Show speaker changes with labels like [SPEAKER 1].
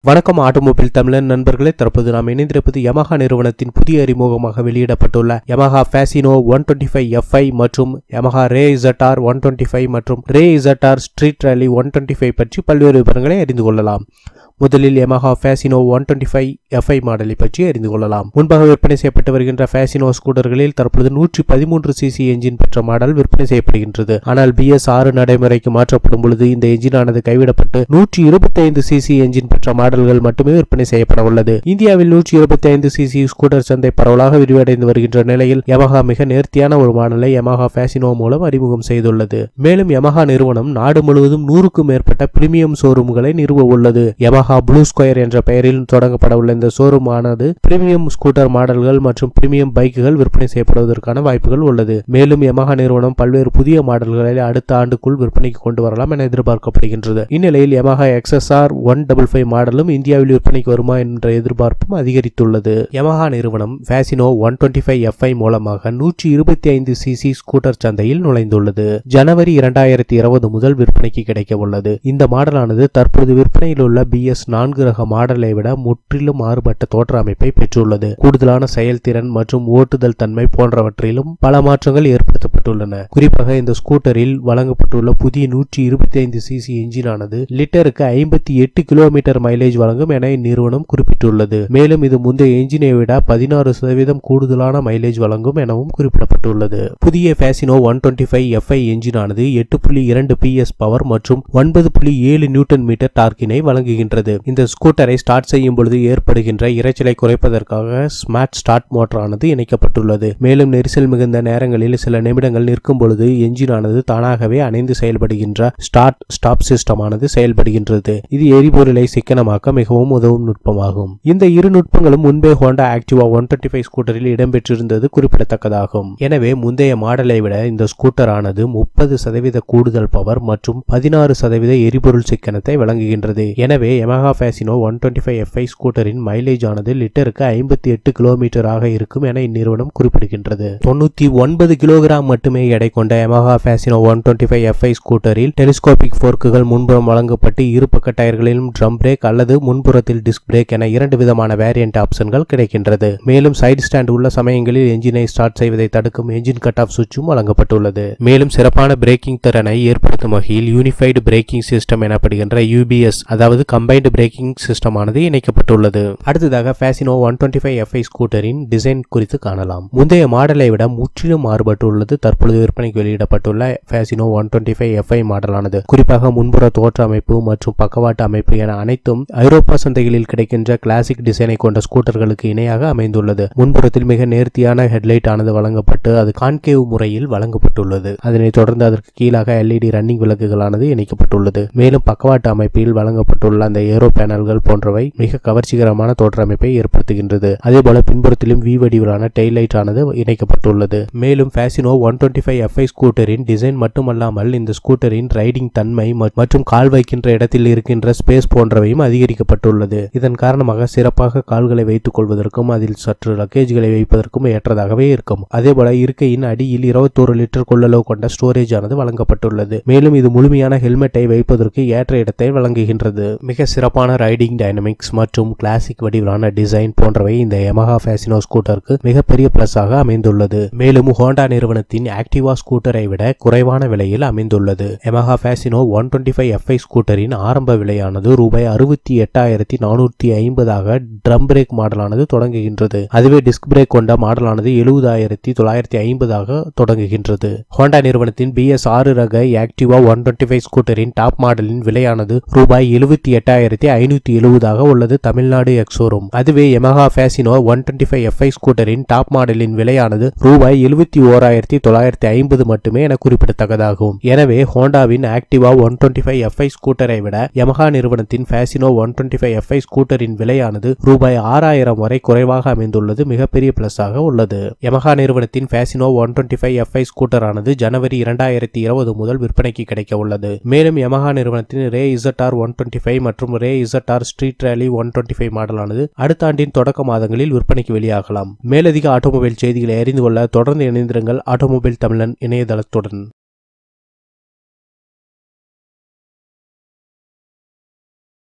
[SPEAKER 1] வணக்கம் ஆட்டோமொபைல் தமிழன் நண்பர்களே தற்போது நாம் இணைந்திருப்பது யமஹா நிறுவனத்தின் புதிய அறிமுகமாக வெளியிடப்பட்டுள்ள Yamaha Fascino one twenty five FI மற்றும் Yamaha Ray ZR one twenty five மற்றும் Ray ZR street rally one twenty five பற்றி பல்வேறு விவரங்களை அறிந்து கொள்ளலாம் முதலில் Yamaha Fascino one twenty five FI மாடலை பற்றி அறிந்து கொள்ளலாம் முன்பாக விற்பனை செய்யப்பட்டு வருகின்ற ஃபேசினோ ஸ்கூட்டர்களில் தற்பொழுது நூற்றி பதிமூன்று சிசி என்ஜின் பெற்ற மாடல் விற்பனை செய்யப்படுகின்றது ஆனால் பிஎஸ் ஆறு நடைமுறைக்கு மாற்றப்படும் பொழுது இந்த என்ஜினானது கைவிடப்பட்டு நூற்றி இருபத்தைந்து சிசி என்ஜின் பெற்ற மாடல்கள் மட்டுமே விற்பனை செய்யப்பட உள்ளது இந்தியாவில் நூற்றி இருபத்தி ஐந்து சிசி ஸ்கூட்டர் சந்தை பரவலாக விரிவடைந்து வருகின்ற நிலையில் யமஹா மிக நேர்த்தியான ஒரு மாடலை யமஹா ஃபேசினோ மூலம் அறிமுகம் செய்துள்ளது மேலும் யமஹா நிறுவனம் நாடு முழுவதும் நூறுக்கும் மேற்பட்ட பிரீமியம் ஷோரூம்களை நிறுவ உள்ளது யமஹா ப்ளூ ஸ்கொயர் என்ற பெயரில் தொடங்கப்பட உள்ள இந்த ஷோரூம் ஆனது பிரீமியம் ஸ்கூட்டர் மாடல்கள் மற்றும் பிரீமியம் பைக்குகள் விற்பனை செய்யப்படுவதற்கான வாய்ப்புகள் உள்ளது மேலும் யமஹா நிறுவனம் பல்வேறு புதிய மாடல்களை அடுத்த ஆண்டுக்குள் விற்பனைக்கு கொண்டு வரலாம் என எதிர்பார்க்கப்படுகின்றது இந்நிலையில் Yamaha XSR one double five மாடலும் இந்தியாவில் விற்பனைக்கு வருமா என்ற எதிர்பார்ப்பும் அதிகரித்துள்ளது யமஹா நிறுவனம் Fascino one twenty five FI மூலமாக நூற்றி இருபத்தி ஐந்து சிசி ஸ்கூட்டர் சந்தையில் நுழைந்துள்ளது ஜனவரி இரண்டாயிரத்தி இருபது முதல் விற்பனைக்கு கிடைக்க உள்ளது இந்த மாடலானது தற்போது விற்பனையில் உள்ள பிஎஸ் நான்கு ரக மாடலை விட முற்றிலும் மாறுபட்ட தோற்ற அமைப்பை பெற்றுள்ளது கூடுதலான செயல்திறன் மற்றும் ஓட்டுதல் தன்மை போன்றவற்றிலும் பல மாற்றங்கள் ஏற்படுத்தப்பட்டுள்ளன குறிப்பாக இந்த ஸ்கூட்டரில் வழங்கப்பட்டுள்ள புதிய நூற்றி இருபத்தி ஐந்து சிசி என்ஜினானது லிட்டருக்கு ஐம்பத்தி எட்டு கிலோமீட்டர் மைலேஜ் வழங்கும் என இந்நிறுவனம் குறிப்பிட்டுள்ளது மேலும் இது முந்தைய என்ஜினை விட பதினாறு சதவீதம் கூடுதலான மைலேஜ் வழங்கும் எனவும் குறிப்பிடப்பட்டுள்ளது புதிய Fascino one twenty five FI என்ஜினானது எட்டு புள்ளி இரண்டு பிஎஸ் பவர் மற்றும் ஒன்பது புள்ளி ஏழு நியூட்டன் மீட்டர் டார்க்கினை வழங்குகின்றது இந்த ஸ்கூட்டரை ஸ்டார்ட் செய்யும் பொழுது ஏற்படுகின்ற இரைச்சலை குறைப்பதற்காக ஸ்மார்ட் ஸ்டார்ட் மோட்டரானது இணைக்கப்பட்டுள்ளது மேலும் நெரிசல் மிகுந்த நேரங்களில் சில நிமிடங்கள் நிற்கும் பொழுது என்ஜினானது தானாகவே அணைந்து செயல்படுகின்ற ஸ்டார்ட் ஸ்டாப் சிஸ்டமானது செயல்படுகின்றது இது எரிபொருளை சிக்கனமாக்க மிகவும் உதவும் நுட்பமாகும் இந்த இரு நுட்பங்களும் முன்பே Honda Activa one twenty five ஸ்கூட்டரில் இடம்பெற்றிருந்தது குறிப்பிடத்தக்கதாகும் எனவே முந்தைய மாடலை விட இந்த ஸ்கூட்டர் ஆனது முப்பது சதவீத கூடுதல் பவர் மற்றும் பதினாறு சதவீத எரிபொருள் சிக்கனத்தை வழங்குகின்றது எனவே Yamaha Fascino one twenty five FI ஸ்கூட்டரின் மைலேஜ் ஆனது லிட்டருக்கு ஐம்பத்தி எட்டு கிலோமீட்டராக இருக்கும் என இந்நிறுவனம் குறிப்பிடுகின்றது தொண்ணூத்தி ஒன்பது கிலோகிராம் மட்டுமே எடை கொண்ட Yamaha Fascino one twenty five FI ஸ்கூட்டரில் டெலிஸ்கோபிக் ஃபோர்க்குகள் முன்புறம் வழங்கப்பட்டு இரு பக்க டயர்களிலும் ட்ரம் பிரேக் அல்லது முன்புறத்தில் டிஸ்க் பிரேக் என இரண்டு விதமான வேரியன்ட் ஆப்ஷன்கள் கிடைக்கின்றது மேலும் சைடு ஸ்டாண்ட் உள்ள சமயங்களில் என்ஜினை ஸ்டார்ட் செய்வதை தடுக்கும் என்ஜின் கட் ஆஃப் சுவிட்சும் வழங்கப்பட்டுள்ளது மேலும் சிறப்பான பிரேக்கிங் திறனை ஏற்படுத்தும் வகையில் யூனிஃபைடு பிரேக்கிங் சிஸ்டம் எனப்படுகின்ற யூபிஎஸ் அதாவது கம்பைன்டு பிரேக்கிங் சிஸ்டம் ஆனது இணைக்கப்பட்டுள்ளது அடுத்ததாக Fascino one twenty five FI ஸ்கூட்டரின் டிசைன் குறித்து காணலாம் முந்தைய மாடலை விட முற்றிலும் மாறுபட்டுள்ளது தற்பொழுது விற்பனைக்கு வெளியிடப்பட்டுள்ள Fascino one twenty five FI மாடலானது குறிப்பாக முன்புற தோற்ற அமைப்பு மற்றும் பக்கவாட்டு அமைப்பு என அனைத்தும் ஐரோப்பா சந்தைகளில் கிடைக்கின்ற கிளாசிக் டிசைனை கொண்ட ஸ்கூட்டர்களுக்கு இணையாக அமைந்துள்ளது முன்புறத்தில் மிக நேர்த்தியான ஹெட்லைட் ஆனது வழங்கப்பட்டு அது கான்கேவ் முறையில் வழங்கப்பட்டுள்ளது அதனைத் தொடர்ந்து அதற்கு கீழாக எல்இடி ரன்னிங் விளக்குகளானது இணைக்கப்பட்டுள்ளது மேலும் பக்கவாட்டு அமைப்பில் வழங்கப்பட்டுள்ள அந்த ஏரோ பேனல்கள் போன்றவை மிக கவர்ச்சிகரமான தோற்றமைப்பை ஏற்படுத்துகின்றது அதேபோல பின்புறத்திலும் வி வடிவிலான டெய்ல் லைட் ஆனது இணைக்கப்பட்டுள்ளது மேலும் Fascino one twenty five FI ஸ்கூட்டரின் டிசைன் மட்டுமல்லாமல் இந்த ஸ்கூட்டரின் ரைடிங் தன்மை ம- மற்றும் கால் வைக்கின்ற இடத்தில் இருக்கின்ற ஸ்பேஸ் போன்றவையும் அதிகரிக்கப்பட்டுள்ளது இதன் காரணமாக சிறப்பாக கால்களை வைத்துக் கொள்வதற்கும் அதில் சற்று லக்கேஜ்களை வைப்பதற்கும் ஏற்றதாகவே இருக்கும் அதேபோல இருக்கையின் அடியில் இருபத்தோரு லிட்டர் கொள்ளளவு கொண்ட ஸ்டோரேஜ் ஆனது வழங்கப்பட்டுள்ளது மேலும் இது முழுமையான ஹெல்மெட்டை வைப்பதற்கு ஏற்ற இடத்தை வழங்குகின்றது மிக சிறப்பான ரைடிங் டைனமிக்ஸ் மற்றும் கிளாசிக் வடிவிலான டிசைன் போன்றவை இந்த யமஹா ஃபேசினோ ஸ்கூட்டருக்கு மிகப்பெரிய பிளஸாக அமைந்துள்ளது மேலும் ஹோண்டா நிறுவனத்தின் ஆக்டிவா ஸ்கூட்டரை விட குறைவான விலையில் அமைந்துள்ளது Yamaha Fascino one twenty five FI ஸ்கூட்டரின் ஆரம்ப விலையானது ரூபாய் அறுபத்தி எட்டாயிரத்தி நானூற்றி ஐம்பதாக ட்ரம் பிரேக் மாடலானது தொடங்குகின்றது அதுவே டிஸ்க் பிரேக் கொண்ட மாடலானது எழுபதாயிரத்தி தொள்ளாயிரத்தி ஐம்பதாக தொடங்குகின்றது ஹோண்டா நிறுவனத்தின் பிஎஸ் ஆறு ரக ஆக்டிவா ஒன் டுவெண்ட்டி ஃபைவ் ஸ்கூட்டரின் டாப் மாடலின் விலையானது ரூபாய் எழுபத்தி எட்டாயிரத்தி ஐநூத்தி எழுபதாக உள்ளது தமிழ்நாடு எக்ஸோரூம் அதுவே Yamaha Fascino one twenty five FI ஸ்கூட்டரின் டாப் மாடலின் விலையானது ரூபாய் எழுபத்தி ஓராயிரத்தி தொள்ளாயிரத்தி ஐம்பது மட்டுமே என குறிப்பிடத்தக்கதாகும் எனவே ஹோண்டாவின் Activa one twenty five FI ஸ்கூட்டரை விட யமஹா நிறுவனத்தின் Fascino one twenty five FI ஸ்கூட்டரின் விலையானது ரூபாய் ஆறாயிரம் வரை குறைவாக அமைந்துள்ளது மிகப்பெரிய பிளஸாக உள்ளது யமஹா நிறுவனத்தின் Fascino one twenty five FI scooter ஆனது ஜனவரி இரண்டாயிரத்தி இருபது முதல் விற்பனைக்கு கிடைக்க உள்ளது மேலும் யமஹா நிறுவனத்தின் Ray ZR one twenty five மற்றும் Ray ZR street rally one twenty five மாடலானது அடுத்த ஆண்டின் தொடக்க மாதங்களில் விற்பனைக்கு வெளியாகலாம் மேலதிக ஆட்டோமொபைல் செய்திகளை அறிந்து கொள்ள தொடர்ந்து இணைந்திருங்கள் ஆட்டோமொபைல் தமிழன் இணையதளத்துடன்